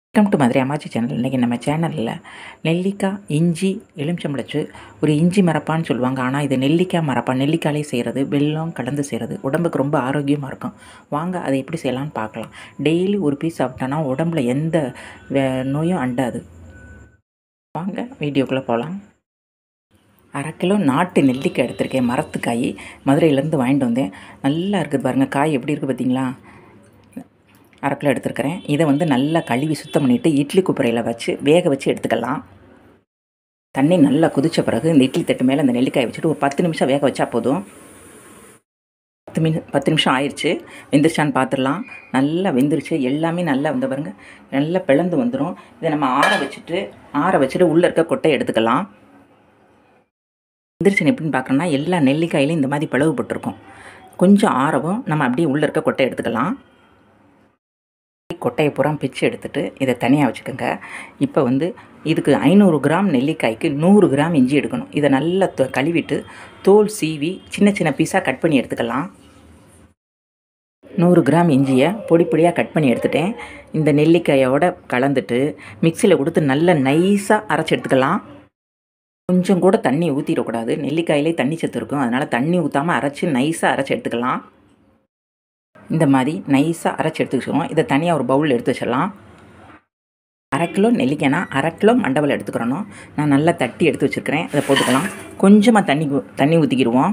welcome to Madurai அம்மாச்சி channel இன்றைக்கி நம்ம சேனலில் நெல்லிக்காய் இஞ்சி எலுமிச்சம்பழச்சு ஒரு இஞ்சி மரப்பான்னு சொல்லுவாங்க ஆனால் இது நெல்லிக்காய் மரப்பா நெல்லிக்காயிலே செய்கிறது வெல்லம் கலந்து செய்கிறது உடம்புக்கு ரொம்ப ஆரோக்கியமாக இருக்கும் வாங்க அதை எப்படி செய்யலாம்னு பார்க்கலாம் டெய்லி ஒரு பீஸ் சாப்பிட்டோன்னா உடம்புல எந்த வே- நோயும் அண்டாது வாங்க வீடியோக்குள்ளே போகலாம் அரை கிலோ நாட்டு நெல்லிக்காய் எடுத்திருக்கேன் மரத்துக்காய் மதுரையிலேருந்து வாங்கிட்டு வந்தேன் நல்லா இருக்குது பாருங்கள் காய் எப்படி இருக்குது பார்த்தீங்களா அரை கிலோ எடுத்துருக்கிறேன் இதை வந்து நல்லா கழுவி சுத்தம் பண்ணிவிட்டு இட்லி குப்பரையில் வச்சு வேக வச்சு எடுத்துக்கலாம் தண்ணி நல்லா கொதிச்ச பிறகு இந்த இட்லி தட்டு மேலே இந்த நெல்லிக்காயை வச்சுட்டு ஒரு பத்து நிமிஷம் வேக வச்சா போதும் பத்து மினி பத்து நிமிஷம் ஆயிடுச்சு வெந்துருச்சான்னு பார்த்துடலாம் நல்லா வெந்துருச்சு எல்லாமே நல்லா வந்து பாருங்க நல்லா பிளந்து வந்துடும் இதை நம்ம ஆற வச்சுட்டு ஆற வச்சுட்டு உள்ளே இருக்க கொட்டையை எடுத்துக்கலாம் வெந்துருச்சுன்னு எப்படின்னு பார்க்கணும்னா எல்லா நெல்லிக்காயிலையும் இந்த மாதிரி பிளவுபட்டிருக்கும் கொஞ்சம் ஆறவும் நம்ம அப்படியே உள்ளே இருக்க கொட்டையை எடுத்துக்கலாம் கொட்டையை பூரா பிச்சு எடுத்துட்டு இதை தனியாக வச்சுக்கோங்க இப்போ வந்து இதுக்கு ஐநூறு கிராம் நெல்லிக்காய்க்கு நூறு கிராம் இஞ்சி எடுக்கணும் இதை நல்லா தொ- கழுவிட்டு தோல் சீவி சின்ன சின்ன பீஸாக கட் பண்ணி எடுத்துக்கலாம் நூறு கிராம் இஞ்சியை பொடி பொடியாக கட் பண்ணி எடுத்துட்டேன் இந்த நெல்லிக்காயோட கலந்துட்டு மிக்சியில் கொடுத்து நல்லா நைஸாக அரைச்சி எடுத்துக்கலாம் கொஞ்சம் கூட தண்ணி ஊற்றிடக்கூடாது நெல்லிக்காயிலே தண்ணி சத்து இருக்கும் அதனால் தண்ணி ஊற்றாமல் அரைச்சி நைஸாக அரைச்சி எடுத்துக்கலாம் இந்த மாதிரி நைஸாக அரைச்சி எடுத்து வச்சுருவோம் இதை தனியாக ஒரு பவுலில் எடுத்து வச்சிடலாம் அரை கிலோ நெல்லிக்காய்னா அரை கிலோ மண்டவல் எடுத்துக்கிறணும் நான் நல்லா தட்டி எடுத்து வச்சுருக்கிறேன் இதை போட்டுக்கலாம் கொஞ்சமாக தண்ணி ஊ- தண்ணி ஊற்றிக்கிடுவோம்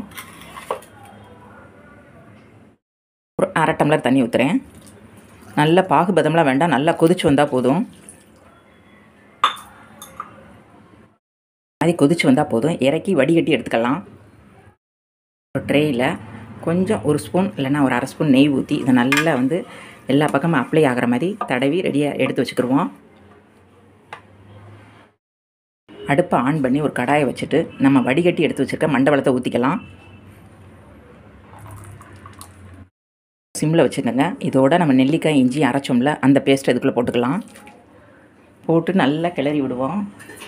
ஒரு அரை டம்ளர் தண்ணி ஊற்றுறேன் நல்லா பாகுபதம்லாம் வேண்டாம் நல்லா கொதிச்சு வந்தால் போதும் அது கொதிச்சு வந்தால் போதும் இறக்கி வடிகட்டி எடுத்துக்கலாம் ஒரு ட்ரேயில் கொஞ்சம் ஒரு ஸ்பூன் இல்லைன்னா ஒரு அரை ஸ்பூன் நெய் ஊற்றி இதை நல்லா வந்து எல்லா பக்கமும் அப்ளை ஆகிற மாதிரி தடவி ரெடியாக எடுத்து வச்சுக்கிடுவோம் அடுப்பை ஆன் பண்ணி ஒரு கடாயை வச்சுட்டு நம்ம வடிகட்டி எடுத்து வச்சுருக்க மண்டவளத்தை ஊற்றிக்கலாம் சிம்மில் வச்சுக்கோங்க இதோட நம்ம நெல்லிக்காய் இஞ்சி அரைச்சோம்ல அந்த பேஸ்ட் இதுக்குள்ளே போட்டுக்கலாம் போட்டு நல்லா கிளறி விடுவோம்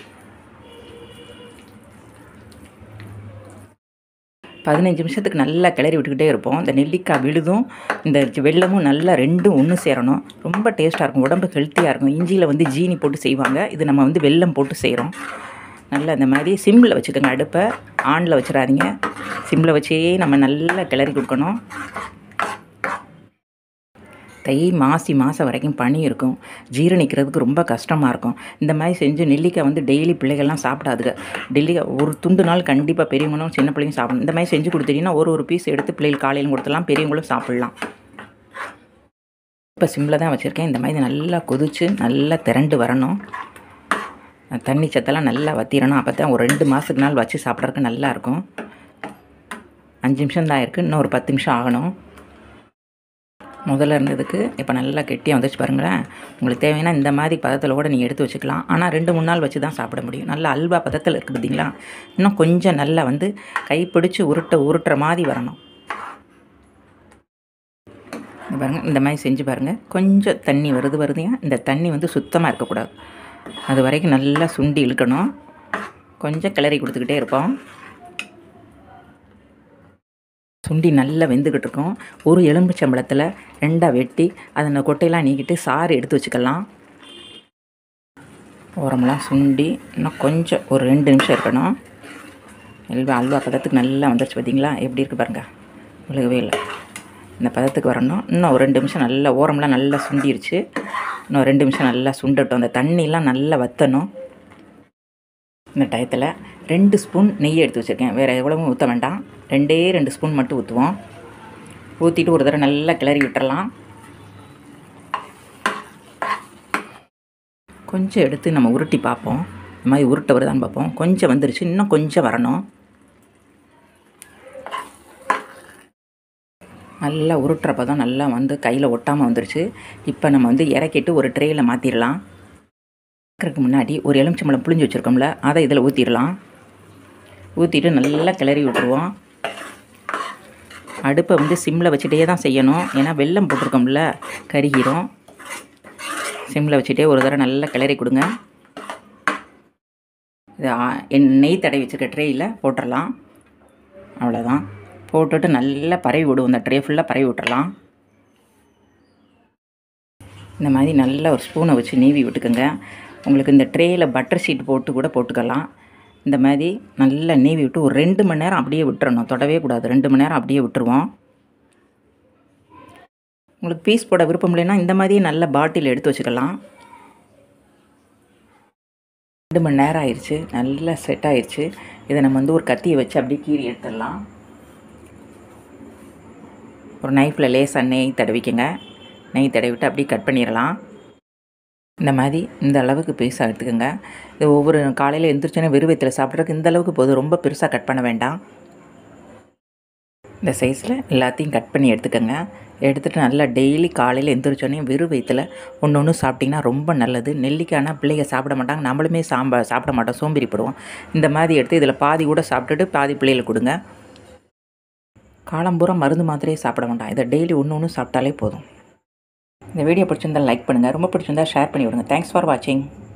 பதினஞ்சு நிமிஷத்துக்கு நல்லா கிளறி விட்டுக்கிட்டே இருப்போம் இந்த நெல்லிக்காய் விழுதும் இந்த வெள்ளமும் நல்லா ரெண்டும் ஒன்று சேரணும் ரொம்ப டேஸ்ட்டாக இருக்கும் உடம்பு ஹெல்த்தியாக இருக்கும் இஞ்சியில் வந்து ஜீனி போட்டு செய்வாங்க இது நம்ம வந்து வெல்லம் போட்டு செய்கிறோம் நல்லா இந்த மாதிரி சிம்மில் வச்சுக்கோங்க அடுப்பை ஆனில் வச்சிடாதீங்க சிம்மில் வச்சே நம்ம நல்லா கிளறி கொடுக்கணும் தை மாசி மாதம் வரைக்கும் பனி இருக்கும் ஜீரணிக்கிறதுக்கு ரொம்ப கஷ்டமாக இருக்கும் இந்த மாதிரி செஞ்சு நெல்லிக்காய் வந்து டெய்லி பிள்ளைகள்லாம் சாப்பிடாதுங்க டெல்லி ஒரு துண்டு நாள் கண்டிப்பாக பெரியவங்களும் சின்ன பிள்ளைங்க சாப்பிடணும் இந்த மாதிரி செஞ்சு கொடுத்துட்டீங்கன்னா ஒரு ஒரு பீஸ் எடுத்து பிள்ளைகள் காலையிலும் கொடுத்துலாம் பெரியவங்களும் சாப்பிட்லாம் இப்போ சிம்மில் தான் வச்சுருக்கேன் இந்த மாதிரி நல்லா கொதிச்சு நல்லா திரண்டு வரணும் தண்ணி சத்தெல்லாம் நல்லா வத்திரணும் அப்போ தான் ஒரு ரெண்டு மாதத்துக்கு நாள் வச்சு சாப்பிட்றதுக்கு நல்லா இருக்கும் அஞ்சு நிமிஷம் தான் இருக்குது இன்னும் ஒரு பத்து நிமிஷம் ஆகணும் முதல்ல இருந்ததுக்கு இப்போ நல்லா கெட்டியாக வந்துச்சு பாருங்களேன் உங்களுக்கு தேவைன்னா இந்த மாதிரி பதத்தில் கூட நீங்கள் எடுத்து வச்சுக்கலாம் ஆனால் ரெண்டு மூணு நாள் வச்சு தான் சாப்பிட முடியும் நல்லா அல்வா பதத்தில் இருக்குது பார்த்தீங்களா இன்னும் கொஞ்சம் நல்லா வந்து கைப்பிடிச்சு உருட்ட உருட்டுற மாதிரி வரணும் இந்த பாருங்கள் இந்த மாதிரி செஞ்சு பாருங்கள் கொஞ்சம் தண்ணி வருது வருதுங்க இந்த தண்ணி வந்து சுத்தமாக இருக்கக்கூடாது அது வரைக்கும் நல்லா சுண்டி இழுக்கணும் கொஞ்சம் கிளறி கொடுத்துக்கிட்டே இருப்போம் சுண்டி நல்லா வெந்துக்கிட்டு இருக்கும் ஒரு எலும்புச்சம்பளத்தில் ரெண்டாக வெட்டி அதனை கொட்டையெல்லாம் நீக்கிட்டு சாறு எடுத்து வச்சுக்கலாம் ஓரமெல்லாம் சுண்டி இன்னும் கொஞ்சம் ஒரு ரெண்டு நிமிஷம் இருக்கணும் அல்வா அல்வா பதத்துக்கு நல்லா வந்துருச்சு பார்த்தீங்களா எப்படி இருக்குது பாருங்க விழுகவே இல்லை இந்த பதத்துக்கு வரணும் இன்னும் ஒரு ரெண்டு நிமிஷம் நல்லா ஓரமெல்லாம் நல்லா சுண்டிருச்சு இன்னும் ரெண்டு நிமிஷம் நல்லா சுண்டட்டும் அந்த தண்ணியெலாம் நல்லா வற்றணும் இந்த டயத்தில் ரெண்டு ஸ்பூன் நெய் எடுத்து வச்சுருக்கேன் வேறு எவ்வளவும் ஊற்ற வேண்டாம் ரெண்டே ரெண்டு ஸ்பூன் மட்டும் ஊற்றுவோம் ஊற்றிட்டு ஒரு தடவை நல்லா கிளறி விட்டுறலாம் கொஞ்சம் எடுத்து நம்ம உருட்டி பார்ப்போம் இந்த மாதிரி உருட்ட வருதான்னு பார்ப்போம் கொஞ்சம் வந்துருச்சு இன்னும் கொஞ்சம் வரணும் நல்லா உருட்டுற பதம் நல்லா வந்து கையில் ஒட்டாமல் வந்துருச்சு இப்போ நம்ம வந்து இறக்கிட்டு ஒரு ட்ரேயில் மாற்றிடலாம் இறக்கிறதுக்கு முன்னாடி ஒரு எலுமிச்சம்பழம் புளிஞ்சு வச்சுருக்கோம்ல அதை இதில் ஊற்றிடலாம் ஊற்றிட்டு நல்லா கிளறி விட்டுருவோம் அடுப்பை வந்து சிம்மில் வச்சுட்டே தான் செய்யணும் ஏன்னா வெல்லம் போட்டிருக்கோம்ல கருகிரும் சிம்மில் வச்சுட்டே ஒரு தடவை நல்லா கிளறி கொடுங்க இது ஆ- என் நெய் தடவி வச்சுருக்க ட்ரேயில் போட்டுடலாம் அவ்வளோதான் போட்டுட்டு நல்லா பரவி விடுவோம் இந்த ட்ரே ஃபுல்லாக பரவி விட்டுறலாம் இந்த மாதிரி நல்ல ஒரு ஸ்பூனை வச்சு நீவி விட்டுக்கோங்க உங்களுக்கு இந்த ட்ரேயில் பட்டர் ஷீட் போட்டு கூட போட்டுக்கலாம் இந்த மாதிரி நல்லா நீவி விட்டு ஒரு ரெண்டு மணி நேரம் அப்படியே விட்டுறணும் தொடவே கூடாது ரெண்டு மணி நேரம் அப்படியே விட்டுருவோம் உங்களுக்கு பீஸ் போட விருப்பம் இல்லைன்னா இந்த மாதிரியே நல்ல பாட்டில் எடுத்து வச்சுக்கலாம் ரெண்டு மணி நேரம் ஆயிடுச்சு நல்லா செட் ஆயிடுச்சு இதை நம்ம வந்து ஒரு கத்தியை வச்சு அப்படியே கீறி எடுத்துடலாம் ஒரு நைஃப்பில் லேசாக நெய் தடவிக்கங்க நெய் தடவிட்டு அப்படியே கட் பண்ணிடலாம் இந்த மாதிரி இந்த அளவுக்கு பீஸாக எடுத்துக்கோங்க இது ஒவ்வொரு காலையில் எந்திரிச்சோன்னே வெறுவயத்தில் சாப்பிட்றதுக்கு இந்த அளவுக்கு போதும் ரொம்ப பெருசாக கட் பண்ண வேண்டாம் இந்த சைஸில் எல்லாத்தையும் கட் பண்ணி எடுத்துக்கோங்க எடுத்துகிட்டு நல்லா டெய்லி காலையில் எந்திரிச்சோன்னே வெறும் வயிற்றில் ஒன்று ஒன்று சாப்பிட்டிங்கன்னா ரொம்ப நல்லது நெல்லிக்காய்னா பிள்ளைங்க சாப்பிட மாட்டாங்க நம்மளுமே சாம்ப சாப்பிட மாட்டோம் சோம்பேறிப்படுவோம் இந்த மாதிரி எடுத்து இதில் பாதி கூட சாப்பிட்டுட்டு பாதி பிள்ளைகளுக்கு கொடுங்க காலம்பூரா மருந்து மாத்திரையே சாப்பிட வேண்டாம் இதை டெய்லி ஒன்று ஒன்று சாப்பிட்டாலே போதும் இந்த வீடியோ பிடிச்சிருந்தால் லைக் பண்ணுங்கள் ரொம்ப பிடிச்சிருந்தா ஷேர் பண்ணி விடுங்க தேங்க்ஸ் ஃபார் வாட்சிங்